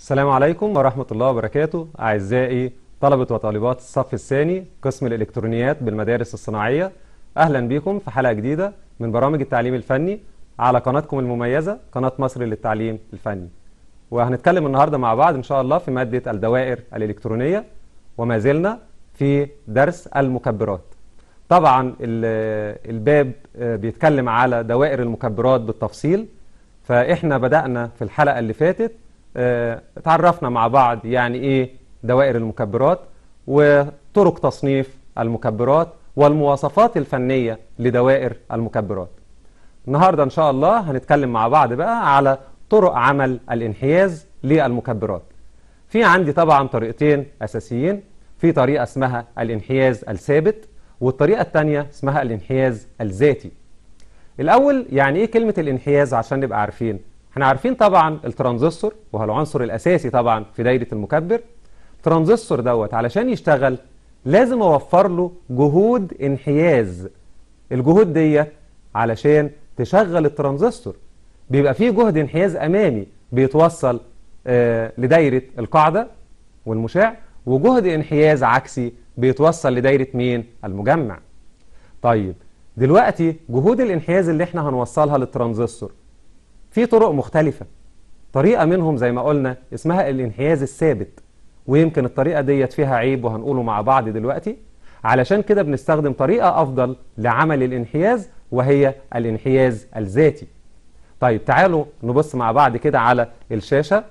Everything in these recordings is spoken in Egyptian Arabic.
السلام عليكم ورحمة الله وبركاته أعزائي طلبة وطالبات الصف الثاني قسم الإلكترونيات بالمدارس الصناعية أهلا بكم في حلقة جديدة من برامج التعليم الفني على قناتكم المميزة قناة مصر للتعليم الفني وهنتكلم النهاردة مع بعض إن شاء الله في مادة الدوائر الإلكترونية وما زلنا في درس المكبرات طبعا الباب بيتكلم على دوائر المكبرات بالتفصيل فإحنا بدأنا في الحلقة اللي فاتت اتعرفنا مع بعض يعني ايه دوائر المكبرات وطرق تصنيف المكبرات والمواصفات الفنية لدوائر المكبرات النهاردة ان شاء الله هنتكلم مع بعض بقى على طرق عمل الانحياز للمكبرات في عندي طبعا طريقتين اساسيين في طريقة اسمها الانحياز الثابت والطريقة الثانية اسمها الانحياز الذاتي الاول يعني ايه كلمة الانحياز عشان نبقى عارفين احنا عارفين طبعا الترانزستور وهو العنصر الاساسي طبعا في دايره المكبر الترانزستور دوت علشان يشتغل لازم اوفر له جهود انحياز الجهود ديت علشان تشغل الترانزستور بيبقى فيه جهد انحياز امامي بيتوصل آه لدايره القاعده والمشع وجهد انحياز عكسي بيتوصل لدايره مين المجمع طيب دلوقتي جهود الانحياز اللي احنا هنوصلها للترانزستور في طرق مختلفة طريقة منهم زي ما قلنا اسمها الانحياز الثابت ويمكن الطريقة ديت فيها عيب وهنقوله مع بعض دلوقتي علشان كده بنستخدم طريقة أفضل لعمل الانحياز وهي الانحياز الذاتي طيب تعالوا نبص مع بعض كده على الشاشة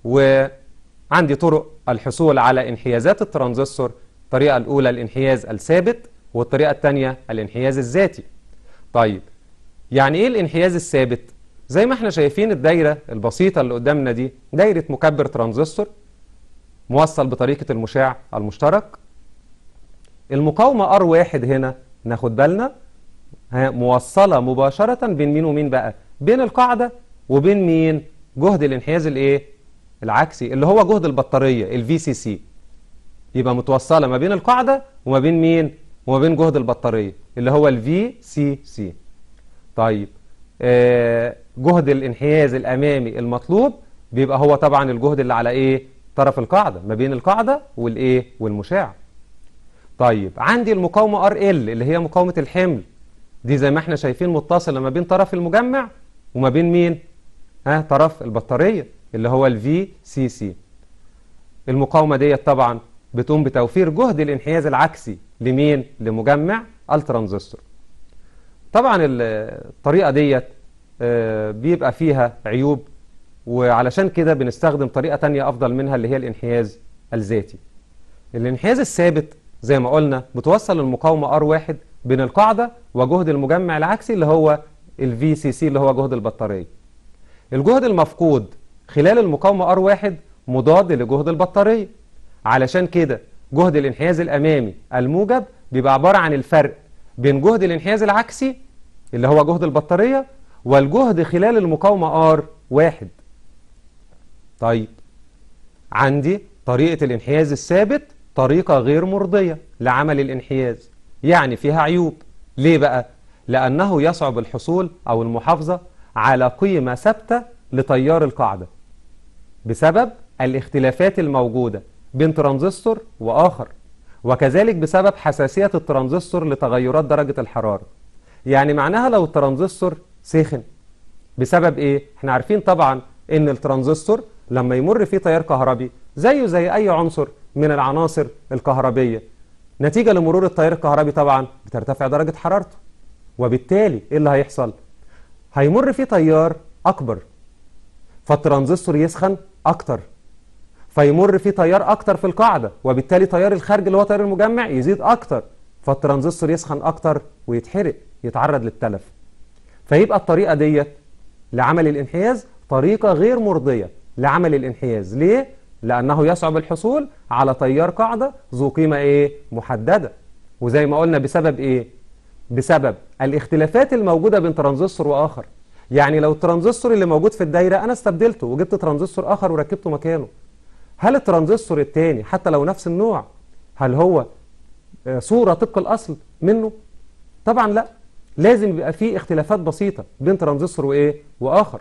وعندي طرق الحصول على انحيازات الترانزستور الطريقة الأولى الانحياز الثابت والطريقة الثانية الانحياز الذاتي طيب يعني إيه الانحياز الثابت؟ زي ما احنا شايفين الدايرة البسيطة اللي قدامنا دي دايرة مكبر ترانزستور موصل بطريقة المشاع المشترك المقاومة R1 هنا ناخد بالنا موصلة مباشرة بين مين ومين بقى بين القاعدة وبين مين جهد الانحياز الايه العكسي اللي هو جهد البطارية ال VCC يبقى متوصلة ما بين القاعدة وما بين مين وما بين جهد البطارية اللي هو ال VCC طيب آه جهد الانحياز الامامي المطلوب بيبقى هو طبعا الجهد اللي على ايه طرف القاعده ما بين القاعده والايه والمشع طيب عندي المقاومه ار ال اللي هي مقاومه الحمل دي زي ما احنا شايفين متصله ما بين طرف المجمع وما بين مين ها طرف البطاريه اللي هو الفي سي سي المقاومه ديت طبعا بتقوم بتوفير جهد الانحياز العكسي لمين لمجمع الترانزستور طبعا الطريقه ديت بيبقى فيها عيوب وعلشان كده بنستخدم طريقة تانية أفضل منها اللي هي الانحياز الذاتي الانحياز الثابت زي ما قلنا بتوصل المقاومة R1 بين القاعدة وجهد المجمع العكسي اللي هو ال VCC اللي هو جهد البطارية الجهد المفقود خلال المقاومة R1 مضاد لجهد البطارية علشان كده جهد الانحياز الأمامي الموجب بيبقى عبارة عن الفرق بين جهد الانحياز العكسي اللي هو جهد البطارية والجهد خلال المقاومة R واحد طيب عندي طريقة الانحياز الثابت طريقة غير مرضية لعمل الانحياز يعني فيها عيوب ليه بقى؟ لأنه يصعب الحصول أو المحافظة على قيمة ثابتة لتيار القاعدة بسبب الاختلافات الموجودة بين ترانزستور وآخر وكذلك بسبب حساسية الترانزستور لتغيرات درجة الحرارة يعني معناها لو الترانزستور سخن بسبب ايه احنا عارفين طبعا ان الترانزستور لما يمر فيه تيار كهربي زيه زي اي عنصر من العناصر الكهربية نتيجة لمرور التيار الكهربي طبعا بترتفع درجة حرارته وبالتالي ايه اللي هيحصل هيمر فيه تيار اكبر فالترانزستور يسخن اكتر فيمر فيه تيار اكتر في القاعدة وبالتالي تيار الخارج اللي هو تيار المجمع يزيد اكتر فالترانزستور يسخن اكتر ويتحرق يتعرض للتلف فيبقى الطريقة ديت لعمل الانحياز طريقة غير مرضية لعمل الانحياز ليه؟ لأنه يصعب الحصول على تيار قاعدة ذو قيمة إيه؟ محددة وزي ما قلنا بسبب إيه؟ بسبب الاختلافات الموجودة بين ترانزستور وآخر يعني لو الترانزستور اللي موجود في الدايرة أنا استبدلته وجبت ترانزستور آخر وركبته مكانه هل الترانزستور التاني حتى لو نفس النوع هل هو صورة طبق الأصل منه؟ طبعا لا لازم يبقى فيه اختلافات بسيطة بين ترانزستور وإيه؟ وآخر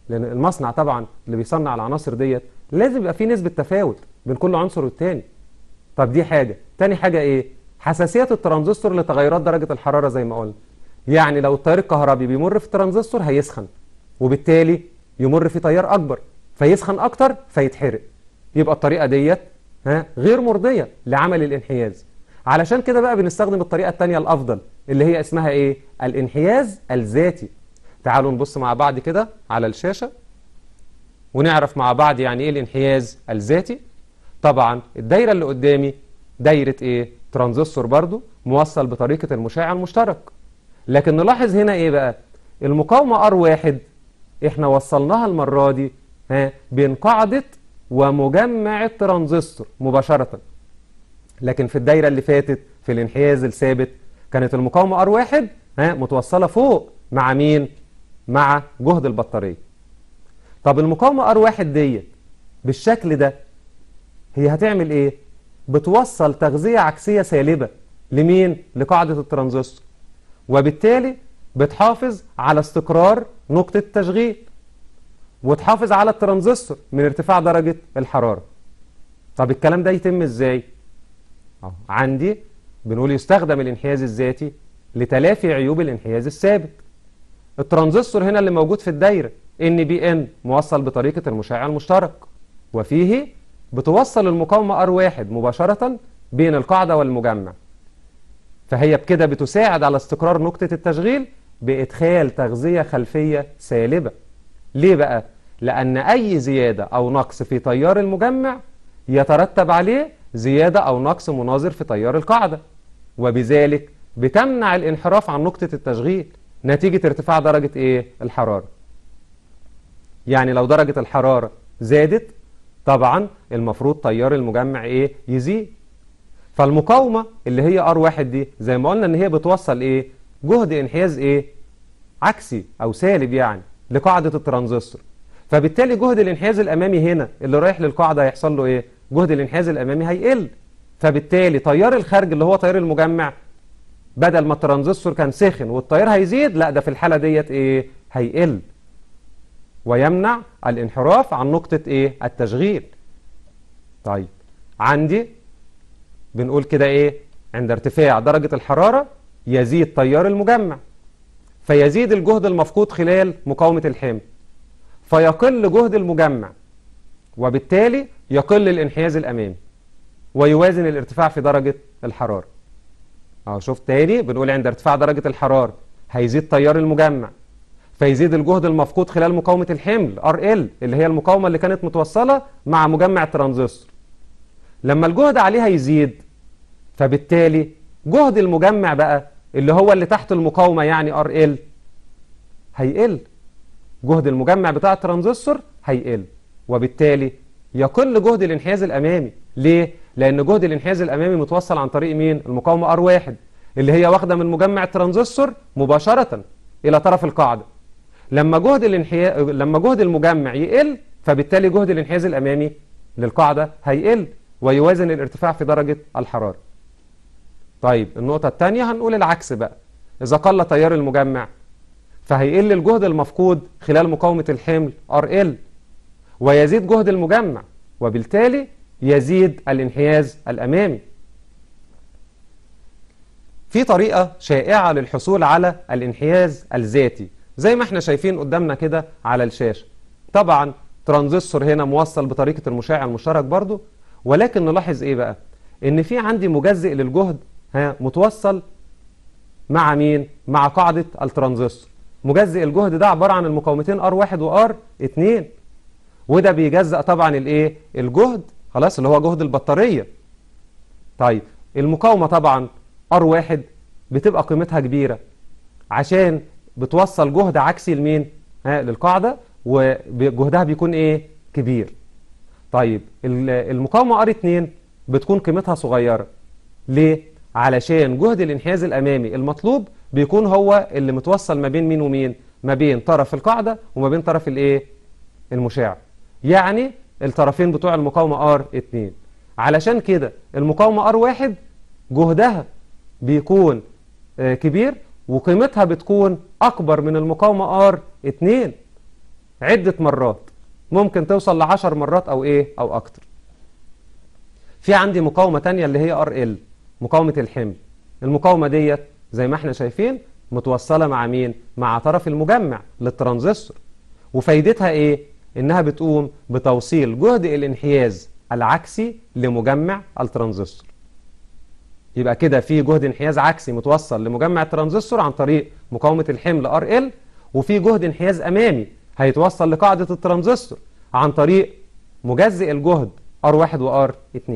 لان المصنع طبعا اللي بيصنع العناصر ديت لازم يبقى فيه نسبة تفاوت بين كل عنصر والتاني طب دي حاجة تاني حاجة ايه حساسية الترانزستور لتغيرات درجة الحرارة زي ما قلنا يعني لو التيار الكهربي بيمر في الترانزستور هيسخن وبالتالي يمر في تيار اكبر فيسخن اكتر فيتحرق يبقى الطريقة ديت ها غير مرضية لعمل الانحياز علشان كده بقى بنستخدم الطريقة التانية الافضل اللي هي اسمها ايه الانحياز الذاتي تعالوا نبص مع بعض كده على الشاشة ونعرف مع بعض يعني ايه الانحياز الذاتي طبعا الدايرة اللي قدامي دايرة ايه ترانزستور برضو موصل بطريقة المشع المشترك لكن نلاحظ هنا ايه بقى المقاومة R1 احنا وصلناها المرة دي ها بين قاعدة ومجمع الترانزستور مباشرة لكن في الدايرة اللي فاتت في الانحياز الثابت كانت المقاومة R1 ها متوصلة فوق مع مين مع جهد البطارية طب المقاومة R1 ديت بالشكل ده هي هتعمل ايه بتوصل تغذية عكسية سالبة لمين لقاعدة الترانزستور وبالتالي بتحافظ على استقرار نقطة التشغيل وتحافظ على الترانزستور من ارتفاع درجة الحرارة طب الكلام ده يتم ازاي أهو عندي بنقول يستخدم الانحياز الذاتي لتلافي عيوب الانحياز الثابت الترانزستور هنا اللي موجود في الدايرة ان بي ان موصل بطريقة المشع المشترك وفيه بتوصل المقاومة R1 مباشرة بين القاعدة والمجمع فهي بكده بتساعد على استقرار نقطة التشغيل بإدخال تغذية خلفية سالبة ليه بقى؟ لأن أي زيادة أو نقص في تيار المجمع يترتب عليه زيادة أو نقص مناظر في تيار القاعدة وبذلك بتمنع الانحراف عن نقطة التشغيل نتيجة ارتفاع درجة إيه؟ الحرارة يعني لو درجة الحرارة زادت طبعا المفروض تيار المجمع إيه؟ يزيد فالمقاومة اللي هي R1 دي زي ما قلنا إن هي بتوصل إيه؟ جهد انحياز إيه؟ عكسي أو سالب يعني لقاعدة الترانزستور فبالتالي جهد الانحياز الأمامي هنا اللي رايح للقاعدة هيحصل له إيه؟ جهد الانحياز الأمامي هيقل فبالتالي تيار الخارج اللي هو تيار المجمع بدل ما الترانزستور كان سخن والتيار هيزيد لا ده في الحالة ديت إيه؟ هيقل ويمنع الانحراف عن نقطة إيه؟ التشغيل طيب عندي بنقول كده إيه؟ عند ارتفاع درجة الحرارة يزيد تيار المجمع فيزيد الجهد المفقود خلال مقاومة الحمل فيقل جهد المجمع وبالتالي يقل الانحياز الأمامي ويوازن الارتفاع في درجة الحرارة اهو شوف تاني بنقول عند ارتفاع درجة الحرارة هيزيد تيار المجمع فيزيد الجهد المفقود خلال مقاومة الحمل RL اللي هي المقاومة اللي كانت متوصلة مع مجمع الترانزستور لما الجهد عليها يزيد فبالتالي جهد المجمع بقى اللي هو اللي تحت المقاومة يعني RL هيقل جهد المجمع بتاع الترانزستور هيقل وبالتالي يقل جهد الانحياز الأمامي ليه؟ لأن جهد الانحياز الأمامي متوصل عن طريق مين؟ المقاومة R1 اللي هي واخدة من مجمع الترانزستور مباشرة إلى طرف القاعدة لما جهد الانحياز لما جهد المجمع يقل فبالتالي جهد الانحياز الأمامي للقاعدة هيقل ويوازن الارتفاع في درجة الحرارة طيب النقطة الثانية هنقول العكس بقى إذا قل تيار المجمع فهيقل الجهد المفقود خلال مقاومة الحمل RL ويزيد جهد المجمع وبالتالي يزيد الانحياز الأمامي في طريقة شائعة للحصول على الانحياز الذاتي زي ما احنا شايفين قدامنا كده على الشاشة طبعا ترانزستور هنا موصل بطريقة المشع المشترك برضو ولكن نلاحظ ايه بقى ان في عندي مجزئ للجهد ها متوصل مع مين مع قاعدة الترانزستور مجزئ الجهد ده عبارة عن المقاومتين R1 و R2 وده بيجزأ طبعا الايه الجهد خلاص اللي هو جهد البطارية طيب المقاومة طبعا R1 بتبقى قيمتها كبيرة عشان بتوصل جهد عكسي لمين ها للقاعدة وجهدها بيكون ايه كبير طيب المقاومة R2 بتكون قيمتها صغيرة ليه علشان جهد الانحياز الأمامي المطلوب بيكون هو اللي متوصل ما بين مين ومين ما بين طرف القاعدة وما بين طرف الايه المشع يعني الطرفين بتوع المقاومة R2 علشان كده المقاومة R1 جهدها بيكون كبير وقيمتها بتكون أكبر من المقاومة R2 عدة مرات ممكن توصل لعشر مرات أو إيه أو أكتر في عندي مقاومة تانية اللي هي RL مقاومة الحمل المقاومة ديت زي ما احنا شايفين متوصلة مع مين؟ مع طرف المجمع للترانزستور وفايدتها ايه؟ انها بتقوم بتوصيل جهد الانحياز العكسي لمجمع الترانزستور يبقى كده في جهد انحياز عكسي متوصل لمجمع الترانزستور عن طريق مقاومة الحمل RL وفي جهد انحياز امامي هيتوصل لقاعدة الترانزستور عن طريق مجزئ الجهد R1 و R2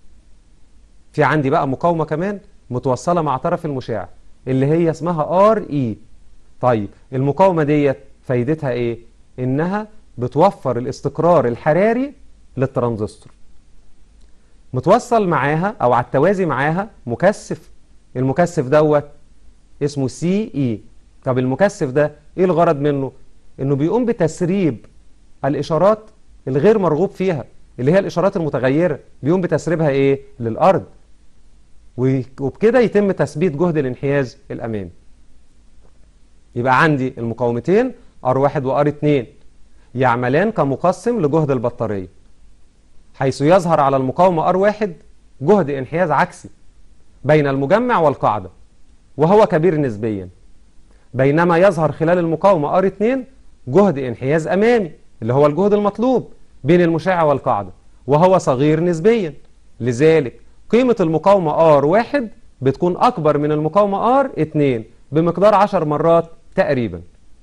في عندي بقى مقاومة كمان متوصلة مع طرف المشع اللي هي اسمها RE طيب المقاومة ديت فايدتها ايه؟ انها بتوفر الاستقرار الحراري للترانزستور متوصل معاها او على التوازي معاها مكثف المكثف دوت اسمه سي اي طب المكثف ده ايه الغرض منه انه بيقوم بتسريب الاشارات الغير مرغوب فيها اللي هي الاشارات المتغيره بيقوم بتسريبها ايه للارض وبكده يتم تثبيت جهد الانحياز الامامي يبقى عندي المقاومتين R1 و R2 يعملان كمقسم لجهد البطارية حيث يظهر على المقاومة R1 جهد انحياز عكسي بين المجمع والقاعدة وهو كبير نسبيا بينما يظهر خلال المقاومة R2 جهد انحياز أمامي اللي هو الجهد المطلوب بين المشع والقاعدة وهو صغير نسبيا لذلك قيمة المقاومة R1 بتكون أكبر من المقاومة R2 بمقدار 10 مرات تقريبا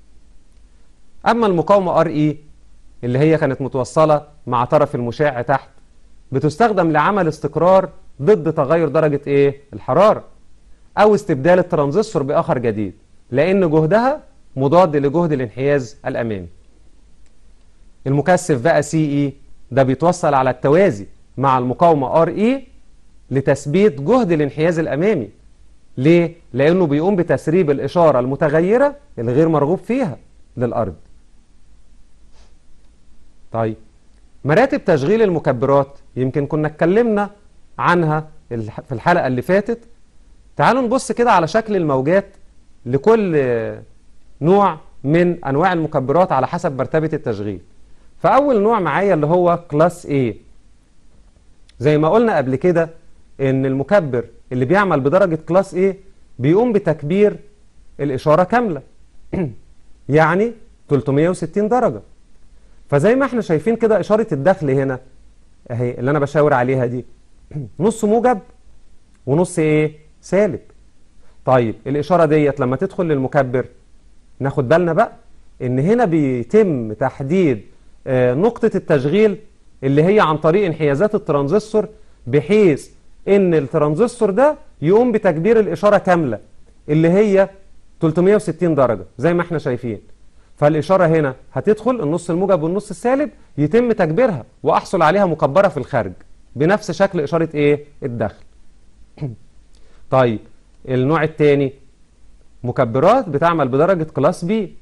أما المقاومة RE اللي هي كانت متوصلة مع طرف المشع تحت بتستخدم لعمل استقرار ضد تغير درجة إيه؟ الحرارة أو استبدال الترانزستور بآخر جديد لأن جهدها مضاد لجهد الانحياز الأمامي المكثف بقى CE ده بيتوصل على التوازي مع المقاومة RE لتثبيت جهد الانحياز الأمامي ليه؟ لأنه بيقوم بتسريب الإشارة المتغيرة الغير مرغوب فيها للأرض طيب مراتب تشغيل المكبرات يمكن كنا اتكلمنا عنها في الحلقة اللي فاتت تعالوا نبص كده على شكل الموجات لكل نوع من أنواع المكبرات على حسب مرتبة التشغيل فأول نوع معايا اللي هو كلاس A زي ما قلنا قبل كده ان المكبر اللي بيعمل بدرجة كلاس A بيقوم بتكبير الإشارة كاملة يعني 360 درجة فزي ما احنا شايفين كده إشارة الدخل هنا اهي اللي أنا بشاور عليها دي نص موجب ونص ايه سالب طيب الإشارة ديت لما تدخل للمكبر ناخد بالنا بقى ان هنا بيتم تحديد آه نقطة التشغيل اللي هي عن طريق انحيازات الترانزستور بحيث ان الترانزستور ده يقوم بتكبير الإشارة كاملة اللي هي 360 درجة زي ما احنا شايفين فالإشارة هنا هتدخل النص الموجب والنص السالب يتم تكبيرها وأحصل عليها مكبرة في الخارج بنفس شكل إشارة إيه؟ الدخل طيب النوع الثاني مكبرات بتعمل بدرجة كلاس بي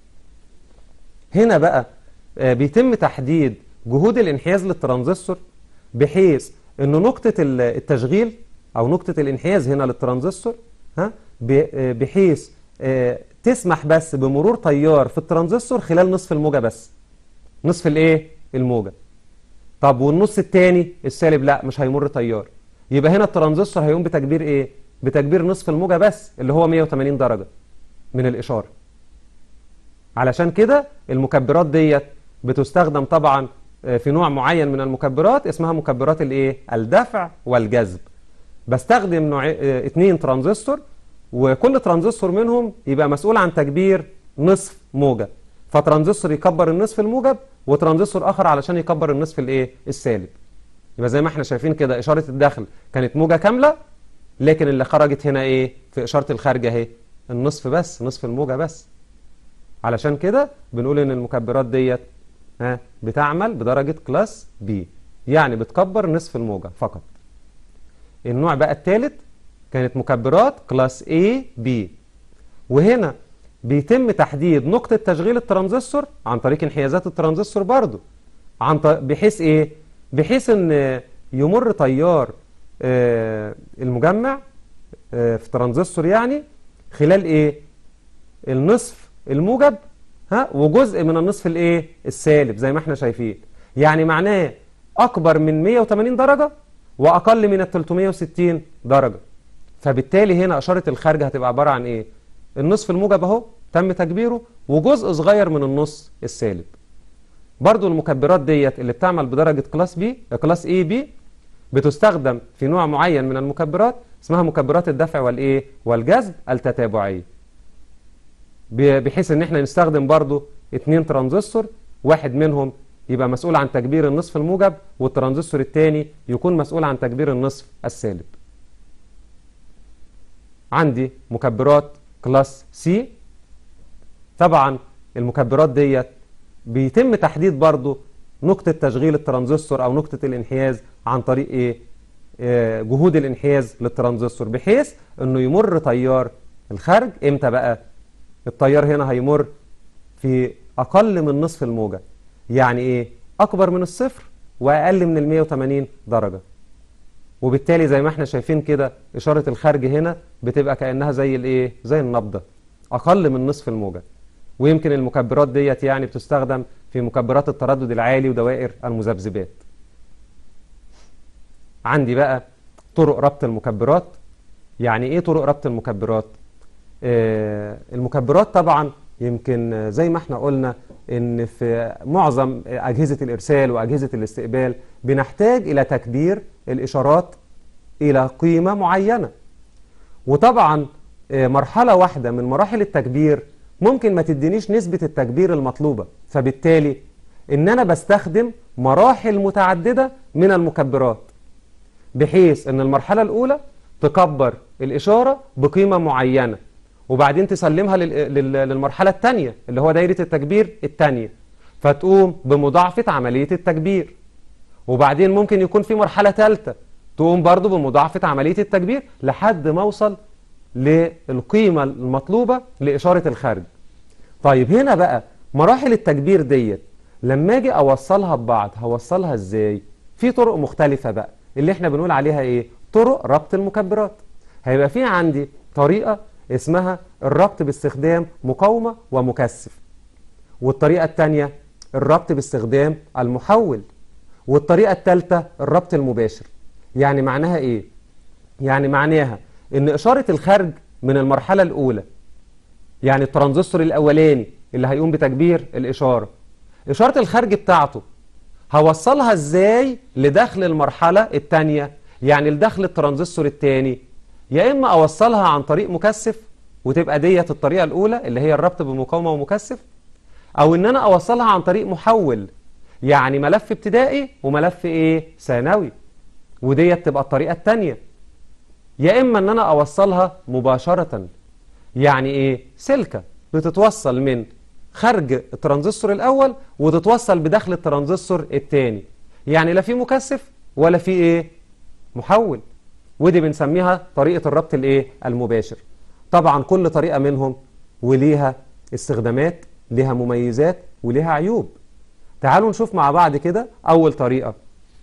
هنا بقى بيتم تحديد جهود الانحياز للترانزستور بحيث ان نقطة التشغيل او نقطة الانحياز هنا للترانزستور ها بحيث تسمح بس بمرور تيار في الترانزستور خلال نصف الموجة بس نصف الايه الموجة طب والنص الثاني السالب لا مش هيمر تيار يبقى هنا الترانزستور هيقوم بتكبير ايه بتكبير نصف الموجة بس اللي هو 180 درجة من الإشارة علشان كده المكبرات ديت بتستخدم طبعا في نوع معين من المكبرات اسمها مكبرات الايه الدفع والجذب بستخدم نوع اتنين ترانزستور وكل ترانزستور منهم يبقى مسؤول عن تكبير نصف موجة فترانزستور يكبر النصف الموجب وترانزستور اخر علشان يكبر النصف الايه السالب يبقى زي ما احنا شايفين كده اشارة الدخل كانت موجة كاملة لكن اللي خرجت هنا ايه في اشارة الخارج اهي النصف بس نصف الموجة بس علشان كده بنقول ان المكبرات ديت ها بتعمل بدرجة كلاس بي يعني بتكبر نصف الموجة فقط النوع بقى الثالث كانت مكبرات كلاس A B وهنا بيتم تحديد نقطة تشغيل الترانزستور عن طريق انحيازات الترانزستور برضو عن ط... بحيث ايه بحيث ان يمر تيار آه المجمع آه في ترانزستور يعني خلال ايه النصف الموجب ها وجزء من النصف الايه السالب زي ما احنا شايفين يعني معناه اكبر من 180 درجة واقل من ال 360 درجة فبالتالي هنا اشارة الخارج هتبقى عبارة عن ايه النصف الموجب اهو تم تكبيره وجزء صغير من النص السالب برضو المكبرات ديت اللي بتعمل بدرجة كلاس بي كلاس اي بي بتستخدم في نوع معين من المكبرات اسمها مكبرات الدفع والايه والجذب التتابعية بحيث ان احنا نستخدم برضو اتنين ترانزستور واحد منهم يبقى مسؤول عن تكبير النصف الموجب والترانزستور الثاني يكون مسؤول عن تكبير النصف السالب عندي مكبرات كلاس سي طبعا المكبرات ديت بيتم تحديد برضو نقطة تشغيل الترانزستور أو نقطة الانحياز عن طريق إيه؟ آه جهود الانحياز للترانزستور بحيث أنه يمر تيار الخارج إمتى بقى؟ التيار هنا هيمر في أقل من نصف الموجة يعني إيه؟ أكبر من الصفر وأقل من ال 180 درجة وبالتالي زي ما احنا شايفين كده إشارة الخارج هنا بتبقى كأنها زي الإيه؟ زي النبضة أقل من نصف الموجة ويمكن المكبرات ديت يعني بتستخدم في مكبرات التردد العالي ودوائر المذبذبات عندي بقى طرق ربط المكبرات يعني ايه طرق ربط المكبرات آه المكبرات طبعا يمكن زي ما احنا قلنا ان في معظم اجهزة الارسال واجهزة الاستقبال بنحتاج الى تكبير الاشارات الى قيمة معينة وطبعا آه مرحلة واحدة من مراحل التكبير ممكن ما تدينيش نسبة التكبير المطلوبة فبالتالي ان انا بستخدم مراحل متعددة من المكبرات بحيث ان المرحلة الاولى تكبر الاشارة بقيمة معينة وبعدين تسلمها للمرحلة الثانية اللي هو دايرة التكبير الثانية فتقوم بمضاعفة عملية التكبير وبعدين ممكن يكون في مرحلة ثالثة تقوم برضو بمضاعفة عملية التكبير لحد ما اوصل للقيمة المطلوبة لإشارة الخارج طيب هنا بقى مراحل التكبير ديت لما اجي اوصلها ببعض هوصلها ازاي في طرق مختلفة بقى اللي احنا بنقول عليها ايه طرق ربط المكبرات هيبقى في عندي طريقة اسمها الربط باستخدام مقاومة ومكثف والطريقة الثانية الربط باستخدام المحول والطريقة الثالثة الربط المباشر يعني معناها ايه يعني معناها ان اشارة الخارج من المرحلة الاولى يعني الترانزستور الاولاني اللي هيقوم بتكبير الاشارة اشارة الخارج بتاعته هوصلها ازاي لداخل المرحلة الثانية يعني لداخل الترانزستور الثاني يا اما اوصلها عن طريق مكثف وتبقى ديت الطريقة الاولى اللي هي الربط بمقاومة ومكثف او ان انا اوصلها عن طريق محول يعني ملف ابتدائي وملف ايه ثانوي وديت تبقى الطريقة الثانية يا إما أن أنا أوصلها مباشرة يعني إيه سلكة بتتوصل من خارج الترانزستور الأول وتتوصل بداخل الترانزستور الثاني يعني لا في مكثف ولا في إيه محول ودي بنسميها طريقة الربط الإيه المباشر طبعا كل طريقة منهم وليها استخدامات ليها مميزات وليها عيوب تعالوا نشوف مع بعض كده أول طريقة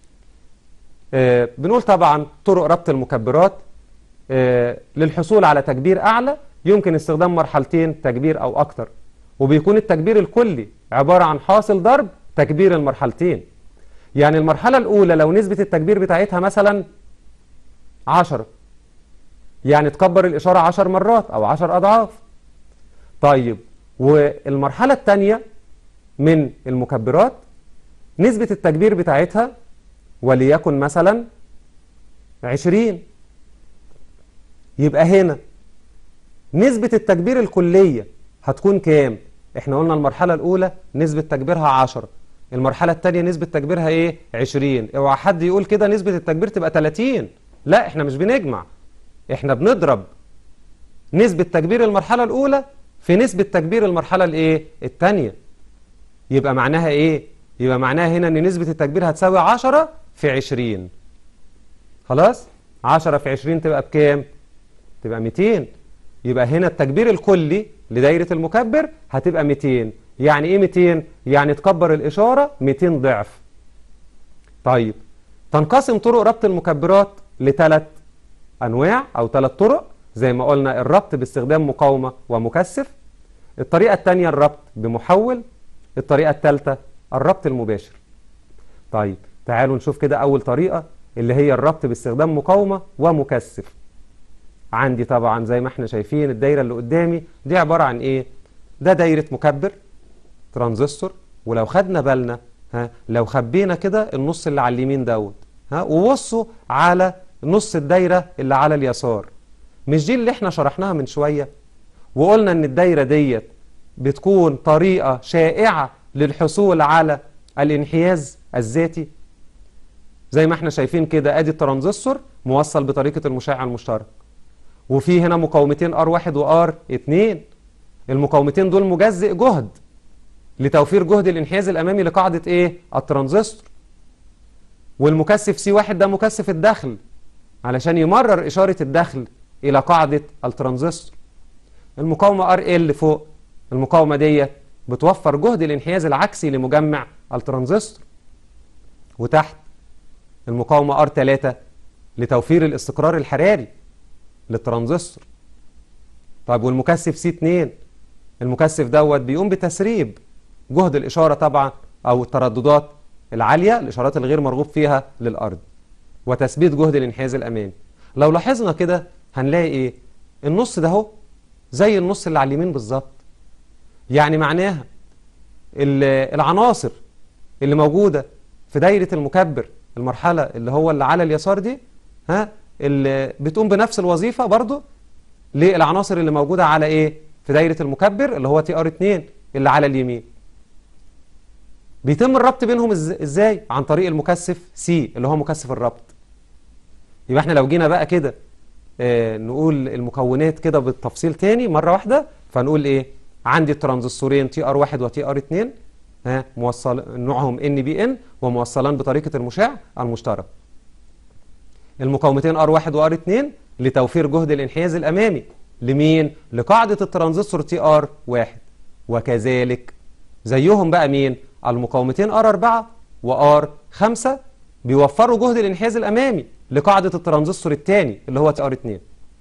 آه بنقول طبعا طرق ربط المكبرات آه للحصول على تكبير أعلى يمكن استخدام مرحلتين تكبير أو أكتر وبيكون التكبير الكلي عبارة عن حاصل ضرب تكبير المرحلتين يعني المرحلة الأولى لو نسبة التكبير بتاعتها مثلا عشرة يعني تكبر الإشارة عشر مرات أو عشر أضعاف طيب والمرحلة الثانية من المكبرات نسبة التكبير بتاعتها وليكن مثلا عشرين يبقى هنا نسبة التكبير الكلية هتكون كام؟ احنا قلنا المرحلة الأولى نسبة تكبيرها 10 المرحلة الثانية نسبة تكبيرها ايه؟ 20 اوعى حد يقول كده نسبة التكبير تبقى 30 لا احنا مش بنجمع احنا بنضرب نسبة تكبير المرحلة الأولى في نسبة تكبير المرحلة الايه؟ الثانية يبقى معناها ايه؟ يبقى معناها هنا ان نسبة التكبير هتساوي 10 في 20 خلاص؟ 10 في 20 تبقى بكام؟ تبقى 200 يبقى هنا التكبير الكلي لدايرة المكبر هتبقى 200 يعني ايه 200 يعني تكبر الإشارة 200 ضعف طيب تنقسم طرق ربط المكبرات لثلاث أنواع أو ثلاث طرق زي ما قلنا الربط باستخدام مقاومة ومكثف الطريقة الثانية الربط بمحول الطريقة الثالثة الربط المباشر طيب تعالوا نشوف كده أول طريقة اللي هي الربط باستخدام مقاومة ومكثف عندي طبعا زي ما احنا شايفين الدايرة اللي قدامي دي عبارة عن ايه ده دايرة مكبر ترانزستور ولو خدنا بالنا ها لو خبينا كده النص اللي على اليمين دوت ها وبصوا على نص الدايرة اللي على اليسار مش دي اللي احنا شرحناها من شوية وقلنا ان الدايرة ديت بتكون طريقة شائعة للحصول على الانحياز الذاتي زي ما احنا شايفين كده ادي الترانزستور موصل بطريقة المشع المشترك وفي هنا مقاومتين R1 و R2 المقاومتين دول مجزئ جهد لتوفير جهد الانحياز الامامي لقاعدة ايه الترانزستور والمكثف سي واحد ده مكثف الدخل علشان يمرر اشارة الدخل الى قاعدة الترانزستور المقاومة RL فوق المقاومة ديت بتوفر جهد الانحياز العكسي لمجمع الترانزستور وتحت المقاومة R3 لتوفير الاستقرار الحراري للترانزستور طيب والمكثف سي 2 المكثف دوت بيقوم بتسريب جهد الإشارة طبعا أو الترددات العالية الإشارات الغير مرغوب فيها للأرض وتثبيت جهد الانحياز الأمامي لو لاحظنا كده هنلاقي إيه النص ده هو زي النص اللي على اليمين بالظبط يعني معناها العناصر اللي موجودة في دايرة المكبر المرحلة اللي هو اللي على اليسار دي ها اللي بتقوم بنفس الوظيفة برضو للعناصر اللي موجودة على ايه في دايرة المكبر اللي هو تي ار 2 اللي على اليمين بيتم الربط بينهم ازاي عن طريق المكثف سي اللي هو مكثف الربط يبقى احنا لو جينا بقى كده اه نقول المكونات كده بالتفصيل تاني مرة واحدة فنقول ايه عندي الترانزستورين تي ار 1 وتي ار 2 ها موصل نوعهم ان بي ان وموصلان بطريقة المشع المشترك المقاومتين R1 و R2 لتوفير جهد الانحياز الأمامي لمين؟ لقاعدة الترانزستور تي ار 1 وكذلك زيهم بقى مين؟ المقاومتين R4 و R5 بيوفروا جهد الانحياز الأمامي لقاعدة الترانزستور الثاني اللي هو تي ار 2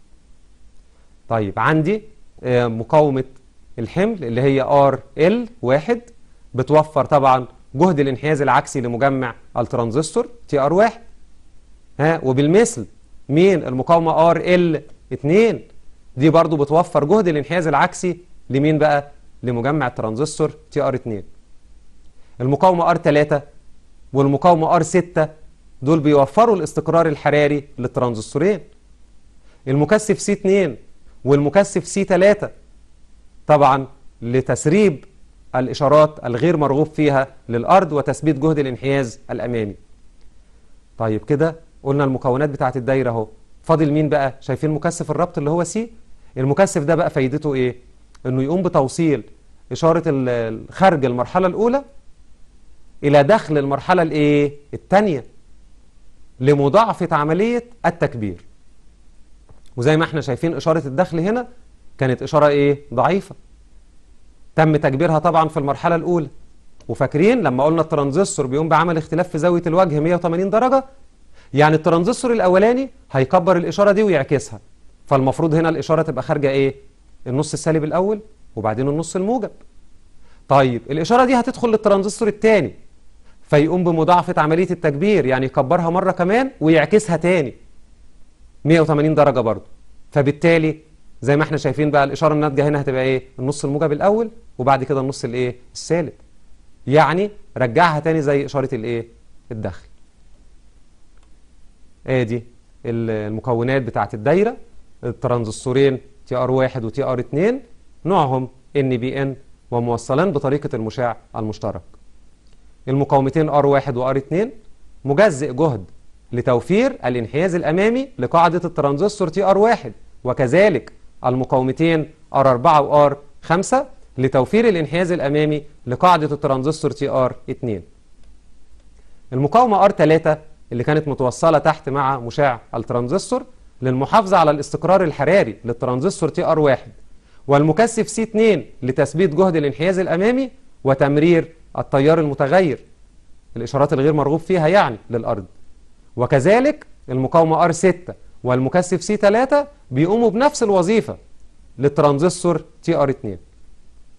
طيب عندي مقاومة الحمل اللي هي RL1 بتوفر طبعا جهد الانحياز العكسي لمجمع الترانزستور تي ار 1 ها وبالمثل مين المقاومة RL2 دي برضو بتوفر جهد الانحياز العكسي لمين بقى لمجمع الترانزستور TR2 المقاومة R3 والمقاومة R6 دول بيوفروا الاستقرار الحراري للترانزستورين المكثف C2 والمكثف C3 طبعا لتسريب الإشارات الغير مرغوب فيها للأرض وتثبيت جهد الانحياز الأمامي طيب كده قلنا المكونات بتاعت الدايرة اهو فاضل مين بقى شايفين مكثف الربط اللي هو سي المكثف ده بقى فايدته ايه انه يقوم بتوصيل اشارة خارج المرحلة الاولى الى دخل المرحلة الايه الثانية لمضاعفة عملية التكبير وزي ما احنا شايفين اشارة الدخل هنا كانت اشارة ايه ضعيفة تم تكبيرها طبعا في المرحلة الاولى وفاكرين لما قلنا الترانزستور بيقوم بعمل اختلاف في زاوية الوجه 180 درجة يعني الترانزستور الاولاني هيكبر الاشاره دي ويعكسها فالمفروض هنا الاشاره تبقى خارجه ايه النص السالب الاول وبعدين النص الموجب طيب الاشاره دي هتدخل للترانزستور الثاني فيقوم بمضاعفه عمليه التكبير يعني يكبرها مره كمان ويعكسها تاني 180 درجه برضه فبالتالي زي ما احنا شايفين بقى الاشاره الناتجه هنا هتبقى ايه النص الموجب الاول وبعد كده النص الايه السالب يعني رجعها تاني زي اشاره الايه الدخل ادي المكونات بتاعت الدايره الترانزستورين تي ار 1 وتي ار 2 نوعهم ان بي ان وموصلان بطريقه المشع المشترك المقاومتين ار 1 وار 2 مجزئ جهد لتوفير الانحياز الامامي لقاعده الترانزستور تي ار 1 وكذلك المقاومتين ار 4 وار 5 لتوفير الانحياز الامامي لقاعده الترانزستور تي ار 2 المقاومه ار 3 اللي كانت متوصلة تحت مع مشع الترانزستور للمحافظة على الاستقرار الحراري للترانزستور تي ار 1 والمكثف سي 2 لتثبيت جهد الانحياز الأمامي وتمرير التيار المتغير الإشارات الغير مرغوب فيها يعني للأرض وكذلك المقاومة ار 6 والمكثف سي 3 بيقوموا بنفس الوظيفة للترانزستور تي ار 2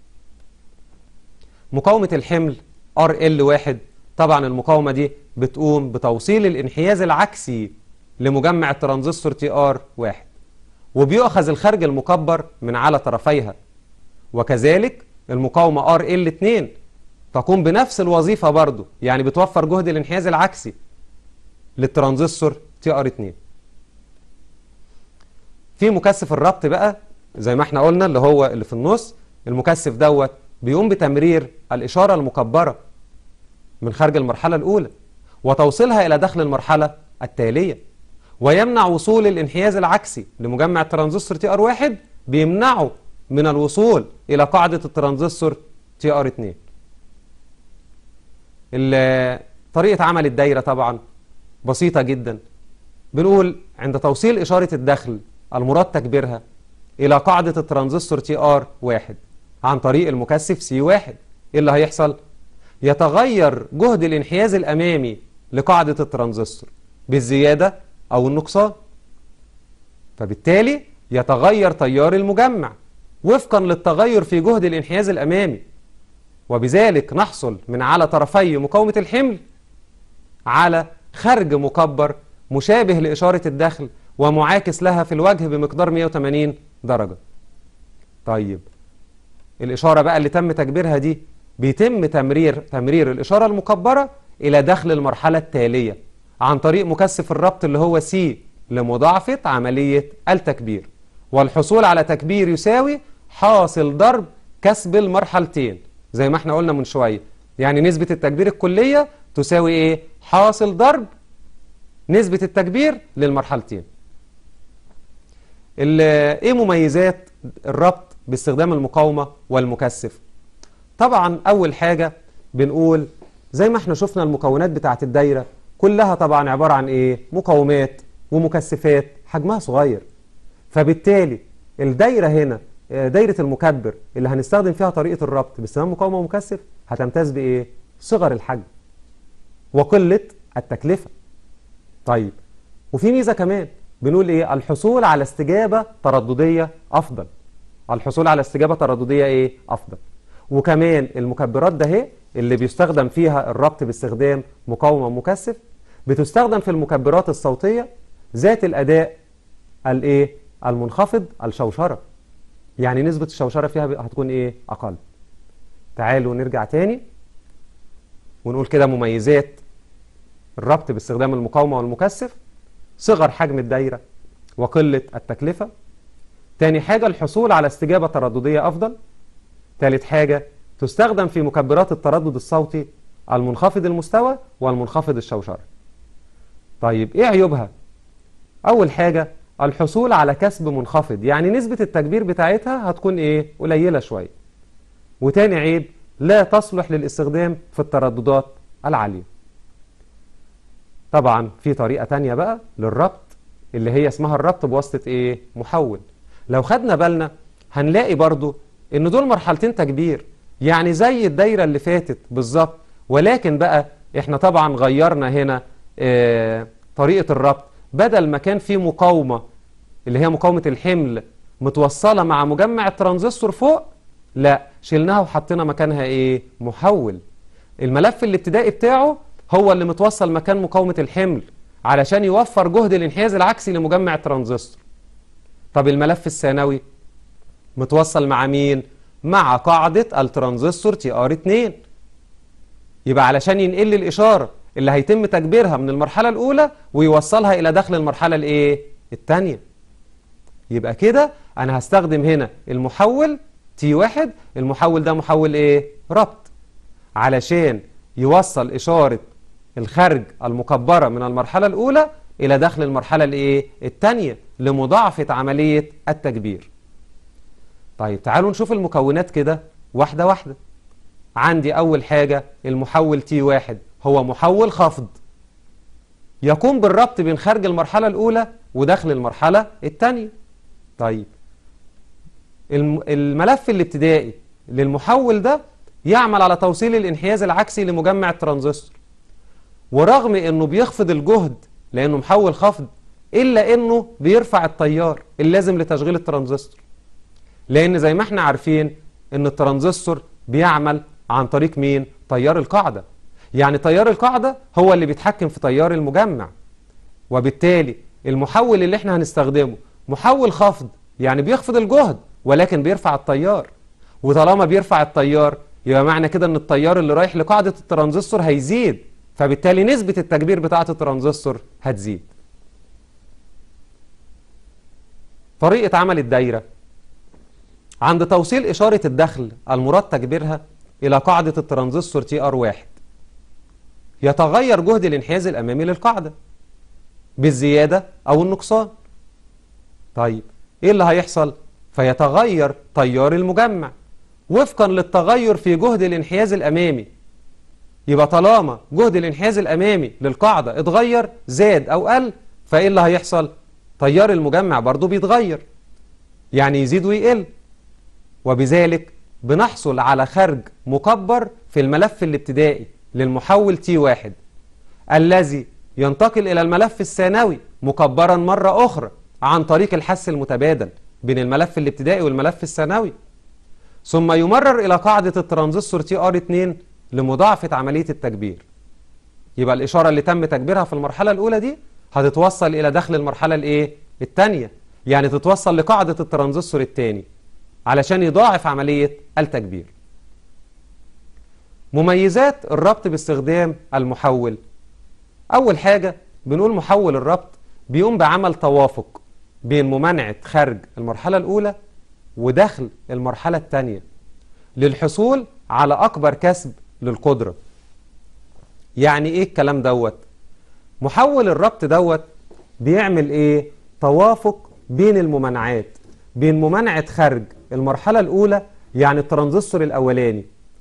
مقاومة الحمل RL1 طبعا المقاومة دي بتقوم بتوصيل الانحياز العكسي لمجمع الترانزستور TR1 وبيؤخذ الخارج المكبر من على طرفيها وكذلك المقاومة RL2 تقوم بنفس الوظيفة برضو يعني بتوفر جهد الانحياز العكسي للترانزستور TR2 في مكثف الربط بقى زي ما احنا قلنا اللي هو اللي في النص المكثف دوت بيقوم بتمرير الإشارة المكبرة من خارج المرحلة الأولى وتوصيلها إلى داخل المرحلة التالية ويمنع وصول الانحياز العكسي لمجمع الترانزستور تي ار 1 بيمنعه من الوصول إلى قاعدة الترانزستور تي ار 2 طريقة عمل الدايرة طبعا بسيطة جدا بنقول عند توصيل إشارة الدخل المراد تكبيرها إلى قاعدة الترانزستور تي ار 1 عن طريق المكثف سي 1 إيه اللي هيحصل؟ يتغير جهد الانحياز الأمامي لقاعدة الترانزستور بالزيادة أو النقصان فبالتالي يتغير تيار المجمع وفقا للتغير في جهد الانحياز الأمامي وبذلك نحصل من على طرفي مقاومة الحمل على خرج مكبر مشابه لإشارة الدخل ومعاكس لها في الوجه بمقدار 180 درجة طيب الإشارة بقى اللي تم تكبيرها دي بيتم تمرير تمرير الإشارة المكبرة إلى دخل المرحلة التالية عن طريق مكثف الربط اللي هو سي لمضاعفة عملية التكبير والحصول على تكبير يساوي حاصل ضرب كسب المرحلتين زي ما احنا قلنا من شوية يعني نسبة التكبير الكلية تساوي ايه حاصل ضرب نسبة التكبير للمرحلتين ايه مميزات الربط باستخدام المقاومة والمكثف طبعا أول حاجة بنقول زي ما احنا شفنا المكونات بتاعت الدايرة كلها طبعا عبارة عن ايه مقاومات ومكثفات حجمها صغير فبالتالي الدايرة هنا دايرة المكبر اللي هنستخدم فيها طريقة الربط باستخدام مقاومة ومكثف هتمتاز بإيه؟ صغر الحجم وقلة التكلفة طيب وفي ميزة كمان بنقول إيه؟ الحصول على استجابة ترددية أفضل الحصول على استجابة ترددية إيه؟ أفضل وكمان المكبرات ده هي اللي بيستخدم فيها الربط باستخدام مقاومة ومكثف بتستخدم في المكبرات الصوتية ذات الأداء الإيه؟ المنخفض الشوشرة يعني نسبة الشوشرة فيها هتكون إيه؟ أقل تعالوا نرجع تاني ونقول كده مميزات الربط باستخدام المقاومة والمكثف صغر حجم الدايرة وقلة التكلفة تاني حاجة الحصول على استجابة ترددية أفضل تالت حاجة تستخدم في مكبرات التردد الصوتي المنخفض المستوى والمنخفض الشوشرة طيب إيه عيوبها؟ أول حاجة الحصول على كسب منخفض يعني نسبة التكبير بتاعتها هتكون إيه؟ قليلة شوية وتاني عيب لا تصلح للاستخدام في الترددات العالية طبعا في طريقة تانية بقى للربط اللي هي اسمها الربط بواسطة ايه محول لو خدنا بالنا هنلاقي برضو ان دول مرحلتين تكبير يعني زي الدايرة اللي فاتت بالظبط ولكن بقى احنا طبعا غيرنا هنا اه طريقة الربط بدل ما كان في مقاومة اللي هي مقاومة الحمل متوصلة مع مجمع الترانزستور فوق لا شلناها وحطينا مكانها ايه محول الملف الابتدائي بتاعه هو اللي متوصل مكان مقاومة الحمل علشان يوفر جهد الانحياز العكسي لمجمع الترانزستور طب الملف الثانوي متوصل مع مين مع قاعدة الترانزستور تي ار 2 يبقى علشان ينقل الإشارة اللي هيتم تكبيرها من المرحلة الأولى ويوصلها إلى داخل المرحلة الإيه الثانية يبقى كده أنا هستخدم هنا المحول تي واحد المحول ده محول إيه ربط علشان يوصل إشارة الخرج المكبرة من المرحلة الأولى إلى داخل المرحلة الإيه الثانية لمضاعفة عملية التكبير طيب تعالوا نشوف المكونات كده واحدة واحدة عندي أول حاجة المحول تي واحد هو محول خفض يقوم بالربط بين خارج المرحلة الأولى وداخل المرحلة الثانية طيب الملف الابتدائي للمحول ده يعمل على توصيل الانحياز العكسي لمجمع الترانزستور ورغم انه بيخفض الجهد لانه محول خفض الا انه بيرفع التيار اللازم لتشغيل الترانزستور لان زي ما احنا عارفين ان الترانزستور بيعمل عن طريق مين تيار القاعدة يعني تيار القاعدة هو اللي بيتحكم في تيار المجمع وبالتالي المحول اللي احنا هنستخدمه محول خفض يعني بيخفض الجهد ولكن بيرفع التيار وطالما بيرفع التيار يبقى معنى كده ان التيار اللي رايح لقاعدة الترانزستور هيزيد فبالتالي نسبة التكبير بتاعة الترانزستور هتزيد طريقة عمل الدايرة عند توصيل إشارة الدخل المراد تكبيرها إلى قاعدة الترانزستور تي ار واحد يتغير جهد الانحياز الأمامي للقاعدة بالزيادة أو النقصان طيب إيه اللي هيحصل؟ فيتغير تيار المجمع وفقا للتغير في جهد الانحياز الأمامي يبقى طالما جهد الانحياز الأمامي للقاعدة اتغير زاد أو قل فإيه اللي هيحصل؟ تيار المجمع برضو بيتغير يعني يزيد ويقل وبذلك بنحصل على خرج مكبر في الملف الابتدائي للمحول تي واحد الذي ينتقل إلى الملف الثانوي مكبرا مرة أخرى عن طريق الحس المتبادل بين الملف الابتدائي والملف الثانوي ثم يمرر إلى قاعدة الترانزستور تي ار 2 لمضاعفة عملية التكبير يبقى الإشارة اللي تم تكبيرها في المرحلة الأولى دي هتتوصل إلى دخل المرحلة الإيه؟ الثانية يعني تتوصل لقاعدة الترانزستور الثاني علشان يضاعف عملية التكبير مميزات الربط باستخدام المحول أول حاجة بنقول محول الربط بيقوم بعمل توافق بين ممانعة خرج المرحلة الأولى ودخل المرحلة الثانية للحصول على أكبر كسب للقدرة يعني إيه الكلام دوت محول الربط دوت بيعمل إيه توافق بين الممانعات بين ممانعة خرج المرحلة الأولى يعني الترانزستور الأولاني